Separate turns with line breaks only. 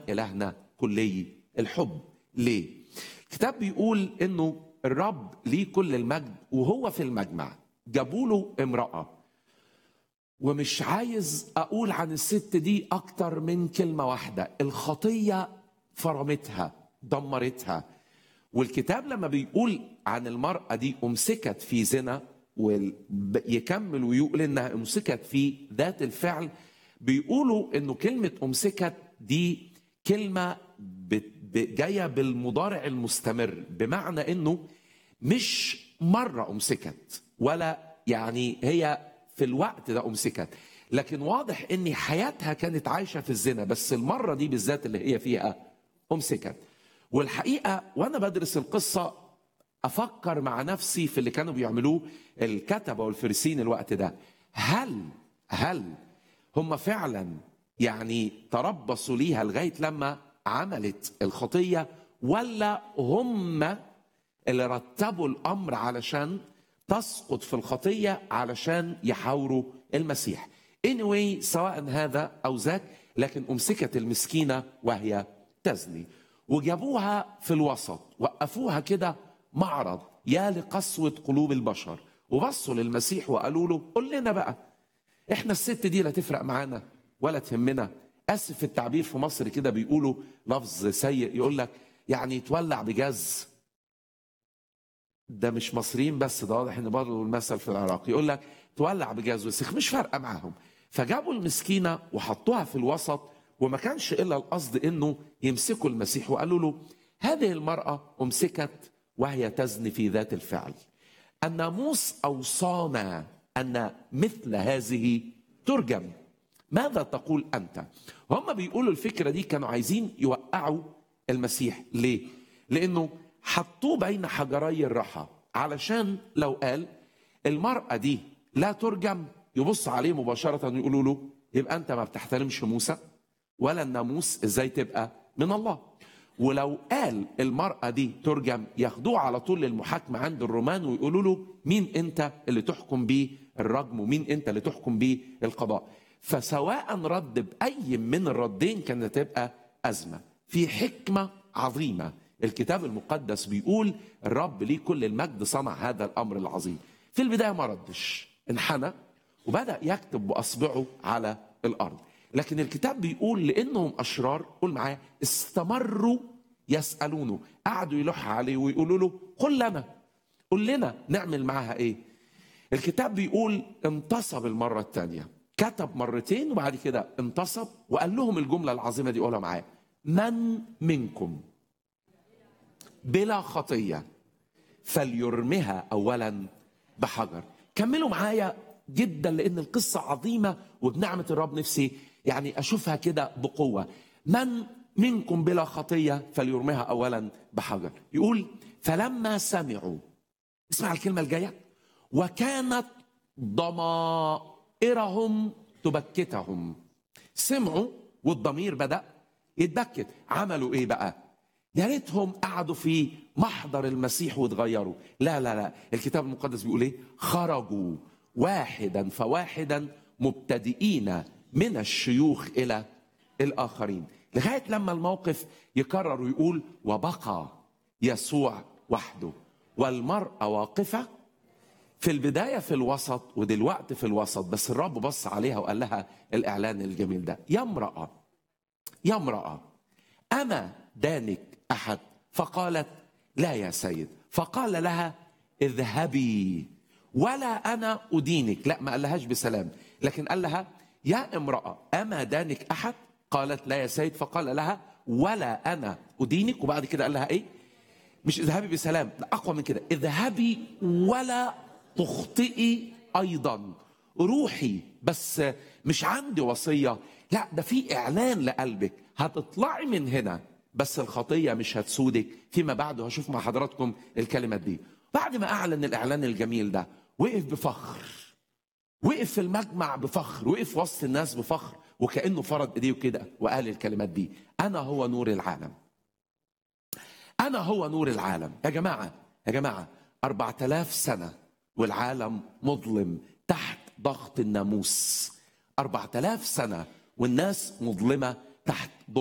إلهنا كلي الحب ليه؟ الكتاب بيقول إنه الرب ليه كل المجد وهو في المجمع جابوا له امرأة ومش عايز أقول عن الست دي أكتر من كلمة واحدة الخطية فرمتها دمرتها والكتاب لما بيقول عن المرأة دي أمسكت في زنا ويكمل ويقول إنها أمسكت في ذات الفعل بيقولوا إنه كلمة أمسكت دي كلمة جاية بالمضارع المستمر بمعنى إنه مش مرة أمسكت ولا يعني هي في الوقت ده أمسكت لكن واضح إن حياتها كانت عايشة في الزنا بس المرة دي بالذات اللي هي فيها أمسكت والحقيقه وانا بدرس القصه افكر مع نفسي في اللي كانوا بيعملوه الكتبه والفريسين الوقت ده هل هل هم فعلا يعني تربصوا ليها لغايه لما عملت الخطيه ولا هم اللي رتبوا الامر علشان تسقط في الخطيه علشان يحاوروا المسيح anyway سواء هذا او ذاك لكن امسكت المسكينه وهي تزني وجابوها في الوسط وقفوها كده معرض يا لقسوة قلوب البشر وبصوا للمسيح وقالوا له قول لنا بقى احنا الست دي لا تفرق معانا ولا تهمنا اسف في التعبير في مصر كده بيقولوا لفظ سيء يقول لك يعني تولع بجاز ده مش مصريين بس ده واضح ان برضه المثل في العراق يقول لك تولع بجاز وسخ مش فارقه معاهم فجابوا المسكينه وحطوها في الوسط وما كانش الا القصد انه يمسكوا المسيح وقالوا له هذه المراه امسكت وهي تزني في ذات الفعل الناموس اوصانا ان مثل هذه ترجم ماذا تقول انت هم بيقولوا الفكره دي كانوا عايزين يوقعوا المسيح ليه لانه حطوه بين حجري الرحى علشان لو قال المراه دي لا ترجم يبص عليه مباشره ويقولوا له يبقى انت ما بتحترمش موسى ولا الناموس ازاي تبقى من الله ولو قال المرأة دي ترجم ياخدوه على طول للمحاكمة عند الرومان ويقولوا له مين انت اللي تحكم بيه الرجم ومين انت اللي تحكم بيه القضاء فسواء رد بأي من الردين كانت تبقى أزمة في حكمة عظيمة الكتاب المقدس بيقول الرب ليه كل المجد صنع هذا الأمر العظيم في البداية ما ردش انحنى وبدأ يكتب بأصبعه على الأرض لكن الكتاب بيقول لانهم اشرار قول معايا استمروا يسالونه قعدوا يلح عليه ويقولوا له قل لنا قل لنا نعمل معاها ايه الكتاب بيقول انتصب المره الثانيه كتب مرتين وبعد كده انتصب وقال لهم الجمله العظيمه دي قولها معايا من منكم بلا خطيه فليرمها اولا بحجر كملوا معايا جدا لان القصه عظيمه وبنعمه الرب نفسي يعني اشوفها كده بقوه من منكم بلا خطيه فليرميها اولا بحجر يقول فلما سمعوا اسمع الكلمه الجايه وكانت ضمائرهم تبكتهم سمعوا والضمير بدا يتبكت عملوا ايه بقى يا ريتهم قعدوا في محضر المسيح واتغيروا لا لا لا الكتاب المقدس بيقول ايه خرجوا واحدا فواحدا مبتدئين من الشيوخ الى الاخرين لغايه لما الموقف يكرر ويقول وبقى يسوع وحده والمراه واقفه في البدايه في الوسط ودلوقتي في الوسط بس الرب بص عليها وقال لها الاعلان الجميل ده يا امراه يا امراه اما دانك احد فقالت لا يا سيد فقال لها اذهبي ولا انا ادينك لا ما قالهاش بسلام لكن قال لها يا امراه اما دانك احد قالت لا يا سيد فقال لها ولا انا ادينك وبعد كده قال لها ايه مش اذهبي بسلام لا اقوى من كده اذهبي ولا تخطئي ايضا روحي بس مش عندي وصيه لا ده في اعلان لقلبك هتطلعي من هنا بس الخطيه مش هتسودك فيما بعد هشوف مع حضراتكم الكلمات دي بعد ما اعلن الاعلان الجميل ده وقف بفخر وقف في المجمع بفخر وقف وسط الناس بفخر وكانه فرض ايديه كده وقال الكلمات دي انا هو نور العالم انا هو نور العالم يا جماعه يا جماعه 4000 سنه والعالم مظلم تحت ضغط الناموس 4000 سنه والناس مظلمه تحت